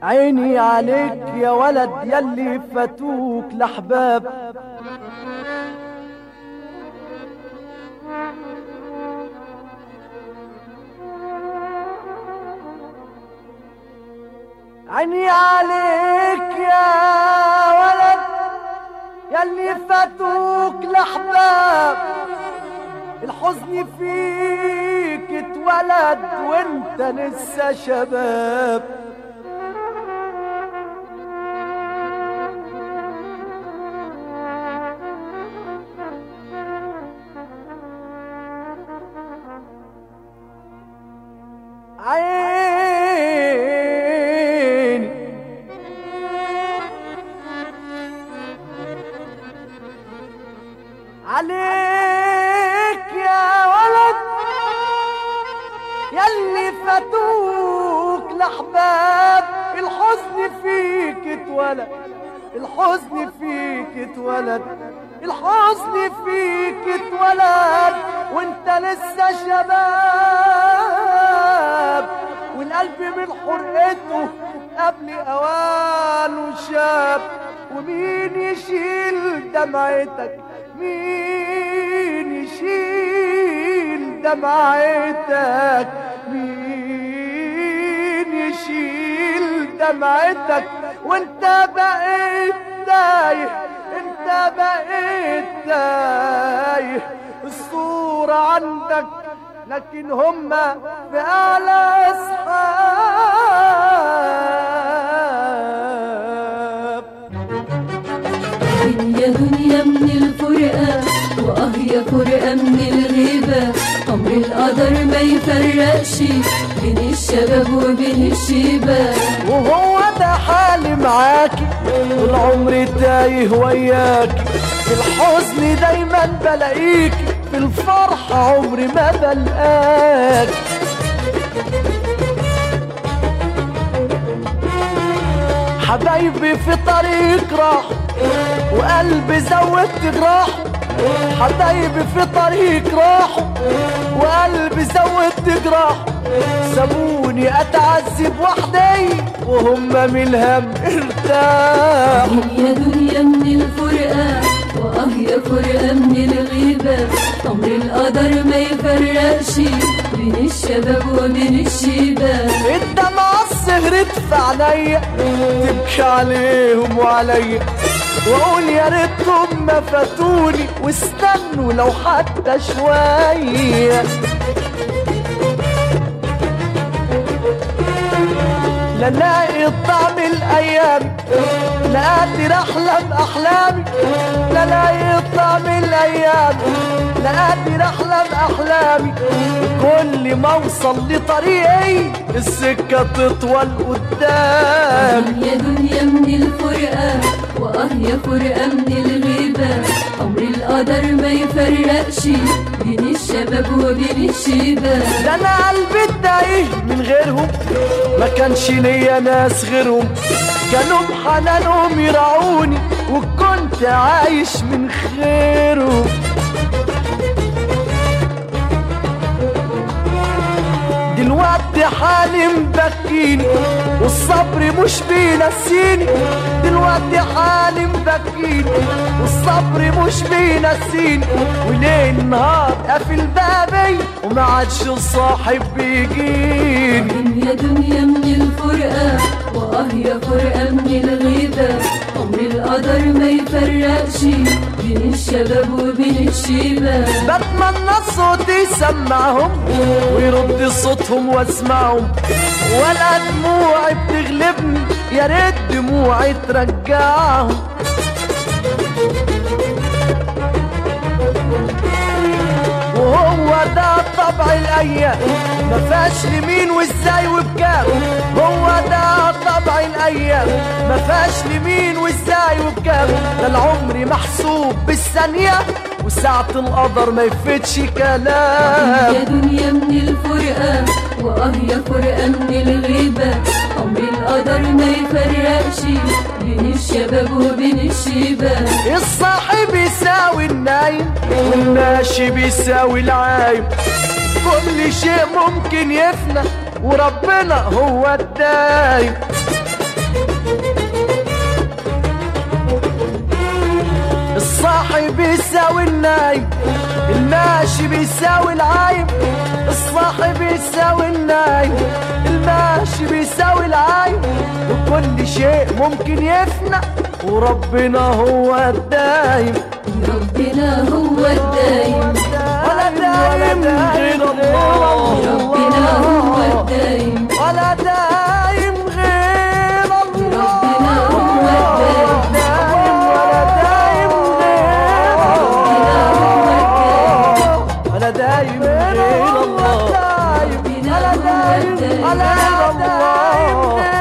عيني عليك يا ولد يلي فاتوك لحباب عيني عليك يا ولد يلي فاتوك لحباب الحزن فيك اتولد وانت لسه شباب عيني عليك يا ولد يلي فاتوك لحباب الحزن فيك اتولد الحزن فيك اتولد الحزن فيك اتولد وانت لسه شباب والقلب من حرقته قبل اوانه شاب ومين يشيل دمعتك مين يشيل دمعتك مين يشيل دمعتك وانت بقيت تايه انت بقيت تايه الصورة عندك لكن هما في أعلى أصحاب دنيا دنيا من الفرقة واه يا فرقة من الغيبة عمر القدر ما يفرقش بين الشباب وبين الشيبة وهو ده حالي معاكي طول عمري تايه وياكي في الحزن دايما بلاقيكي في الفرح عمري ما بلقاك حبايبي في طريق راح وقلبي زودت جراح حبايبي في طريق راحوا وقلبي زودت جراح سابوني اتعذب وحدي وهم من الهم ارتاحوا دنيا دنيا من الفرقة واه يا فرقة من الغيبة عمر القدر ما يفرقش بين الشباب وبين الشيبة الدمعة سهرت في عينيا تبكي عليهم وعليا واقول يا ريتهم ما فاتوني واستنوا لو حتى شويه لا لاقي طعم الايام لا قادر احلم احلامي لا لاقي طعم الايام لا قادر احلم احلامي كل ما اوصل لطريقي السكه تطول قدامي دنيا دنيا من الفرقة واه يا فرقة من الغيبة عمر القدر ما يفرقش بين الشباب وبين الشيبة ده انا قلبي تايه من غيرهم ما كانش ليا ناس غيرهم كانوا بحنانهم يرعوني وكنت عايش من خيرهم دلوقتي حالي مبكيني والصبر مش بينسيني دلوقتي حالي مبكيني والصبر مش بينسيني وليل نهار قافل بابي وما عادش صاحب بيجيني دنيا دنيا من الفرقة واه يا فرقة من الغيبة عمر القدر ما يفرقش بين الشباب وبين الشيبة بتمنى صوتي يسمعهم ويرد صوتهم واسمعهم ولا دموعي بتغلبني يا ريت دموعي ترجعهم وهو ده طبع الايام ما فيهاش لمين وازاي وبكام هو ده طبع الايام ما فيهاش لمين وازاي وبكام ده العمر محسوب بالثانيه وساعة القدر ما يفتش كلام يا دنيا من الفرقة واه يا فرقة من الغيبة عمر القدر ما يفرقش بين الشباب وبين الشيبة الصاحب يساوي النايم والماشي بيساوي العايم كل شيء ممكن يفنى وربنا هو الدايم الصاحي بيساوي النايم الماشي بيساوي العايم الصاحي بيساوي النايم الماشي بيساوي العايم وكل شيء ممكن يفنى وربنا هو الدايم ربنا هو الدايم ولا دايم غير الله ربنا هو الدايم ولا دايم غير الله ربنا هو الدايم دايم ولا دايم غير ربنا هو الدايم ولا دايم غير الله ربنا هو الدايم ولا دايم غير الله